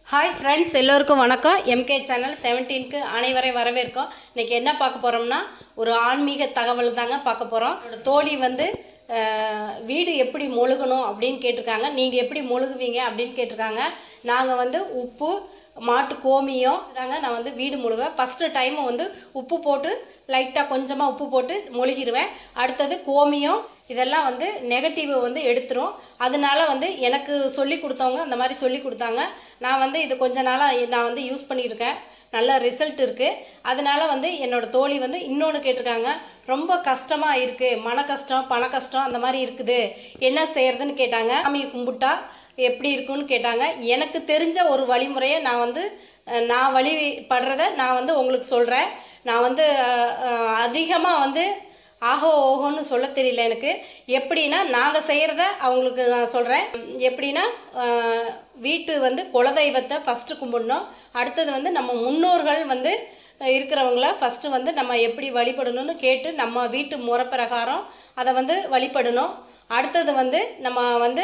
hi friends எல்லோருக்கும் வணக்கம் MK channel செவன்டீனுக்கு அனைவரை வரவேற்கோம் இன்றைக்கி என்ன பார்க்க போகிறோம்னா ஒரு ஆன்மீக தகவல் தாங்க பார்க்க போகிறோம் என்னோட தோழி வந்து அஹ், வீடு எப்படி மொழுகணும் அப்படின்னு கேட்டிருக்காங்க நீங்கள் எப்படி மொழுகுவீங்க அப்படின்னு கேட்டிருக்காங்க நாங்கள் வந்து உப்பு மாட்டு கோமியம் தாங்க நான் வந்து வீடு முழுக ஃபஸ்ட்டு டைம் வந்து உப்பு போட்டு லைட்டாக கொஞ்சமாக உப்பு போட்டு மொழுகிடுவேன் அடுத்தது கோமியம் இதெல்லாம் வந்து நெகட்டிவ் வந்து எடுத்துரும் அதனால வந்து எனக்கு சொல்லி கொடுத்தவங்க அந்த மாதிரி சொல்லி கொடுத்தாங்க நான் வந்து இது கொஞ்ச நாளாக நான் வந்து யூஸ் பண்ணியிருக்கேன் நல்ல ரிசல்ட் இருக்குது அதனால வந்து என்னோட தோழி வந்து இன்னொன்று கேட்டிருக்காங்க ரொம்ப கஷ்டமாக இருக்குது மன கஷ்டம் பண கஷ்டம் அந்த மாதிரி இருக்குது என்ன செய்யறதுன்னு கேட்டாங்க சாமி கும்பிட்டா எப்படி இருக்குன்னு கேட்டாங்க எனக்கு தெரிஞ்ச ஒரு வழிமுறையை நான் வந்து அஹ், நான் வழிபடுறத நான் வந்து உங்களுக்கு சொல்கிறேன் நான் வந்து அதிகமாக வந்து ஆஹோ ஓஹோன்னு சொல்ல தெரியல எனக்கு எப்படின்னா நாங்கள் செய்கிறத அவங்களுக்கு நான் சொல்கிறேன் எப்படின்னா அஹ், வீட்டு வந்து குலதெய்வத்தை ஃபஸ்ட்டு கும்பிடணும் அடுத்தது வந்து நம்ம முன்னோர்கள் வந்து இருக்கிறவங்கள ஃபஸ்ட்டு வந்து நம்ம எப்படி வழிபடணும்னு கேட்டு நம்ம வீட்டு முறை பிரகாரம் அதை வந்து வழிபடணும் அடுத்தது வந்து நம்ம வந்து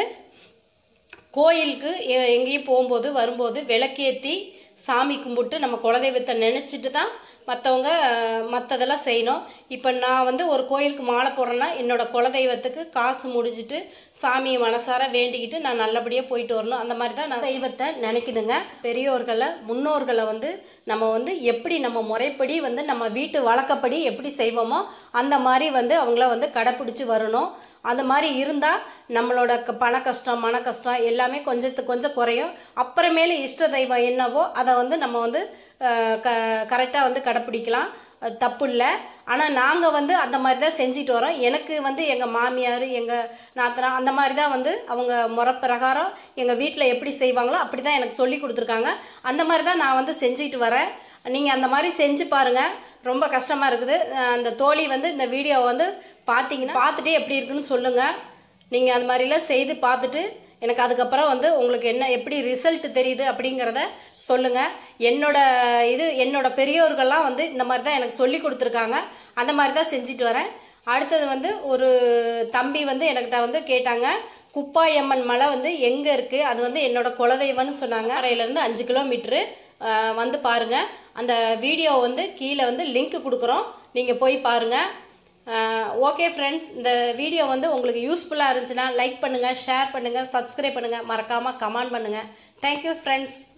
கோயிலுக்கு எ- எங்கேயும் போகும்போது வரும்போது விளக்கேற்றி சாமி கும்பிட்டு நம்ம குலதெய்வத்தை நினச்சிட்டு தான் மற்றவங்க மற்றதெல்லாம் செய்யணும் இப்போ நான் வந்து ஒரு கோயிலுக்கு மாலை போடுறேன்னா என்னோடய குலதெய்வத்துக்கு காசு முடிஞ்சிட்டு சாமியை மனசார வேண்டிக்கிட்டு நான் நல்லபடியாக போயிட்டு வரணும் அந்த மாதிரி தான் நான் தெய்வத்தை நினைக்கணுங்க பெரியோர்களை முன்னோர்களை வந்து நம்ம வந்து எப்படி நம்ம முறைப்படி வந்து நம்ம வீட்டு வழக்கப்படி எப்படி செய்வோமோ அந்த மாதிரி வந்து அவங்கள வந்து கடைப்பிடிச்சி வரணும் அந்த மாதிரி இருந்தால் நம்மளோட க பண கஷ்டம் மன கஷ்டம் எல்லாமே கொஞ்சத்துக்கு கொஞ்சம் குறையும் அப்புறமேலு இஷ்ட தெய்வம் என்னவோ அதை வந்து நம்ம வந்து அஹ், க கரெக்டாக வந்து கடைப்பிடிக்கலாம் அது தப்பு இல்லை ஆனால் நாங்கள் வந்து அந்த மாதிரி தான் செஞ்சுட்டு வரோம் எனக்கு வந்து எங்கள் மாமியார் எங்கள் நாத்தனா அந்த மாதிரி தான் வந்து அவங்க முறை பிரகாரம் எங்கள் வீட்டில் எப்படி செய்வாங்களோ அப்படி தான் எனக்கு சொல்லி கொடுத்துருக்காங்க அந்த மாதிரி தான் நான் வந்து செஞ்சுட்டு வரேன் நீங்கள் அந்த மாதிரி செஞ்சு பாருங்கள் ரொம்ப கஷ்டமாக இருக்குது அஹ் அந்த தோழி வந்து இந்த வீடியோவை வந்து பார்த்தீங்கன்னா பார்த்துட்டு எப்படி இருக்குன்னு சொல்லுங்கள் நீங்கள் அது மாதிரிலாம் செய்து பார்த்துட்டு எனக்கு அதுக்கப்புறம் வந்து உங்களுக்கு என்ன எப்படி ரிசல்ட் தெரியுது அப்படிங்கிறத சொல்லுங்கள் என்னோட இது என்னோட பெரியோர்கள்லாம் வந்து இந்த மாதிரி தான் எனக்கு சொல்லி கொடுத்துருக்காங்க அந்த மாதிரி தான் செஞ்சுட்டு வரேன் அடுத்தது வந்து ஒரு தம்பி வந்து எனக்கிட்ட வந்து கேட்டாங்க குப்பாயம்மன் மலை வந்து எங்கே இருக்குது அது வந்து என்னோட குலதெய்வம்னு சொன்னாங்க அறையிலேருந்து அஞ்சு கிலோமீட்ரு வந்து பாருங்கள் அந்த வீடியோ வந்து கீழே வந்து லிங்க் கொடுக்குறோம் நீங்கள் போய் பாருங்கள் ஓகே ஃப்ரெண்ட்ஸ் இந்த வீடியோ வந்து உங்களுக்கு யூஸ்ஃபுல்லாக இருந்துச்சுன்னா லைக் பண்ணுங்கள் ஷேர் பண்ணுங்கள் சப்ஸ்கிரைப் பண்ணுங்கள் மறக்காமல் கமெண்ட் பண்ணுங்கள் தேங்க்யூ ஃப்ரெண்ட்ஸ்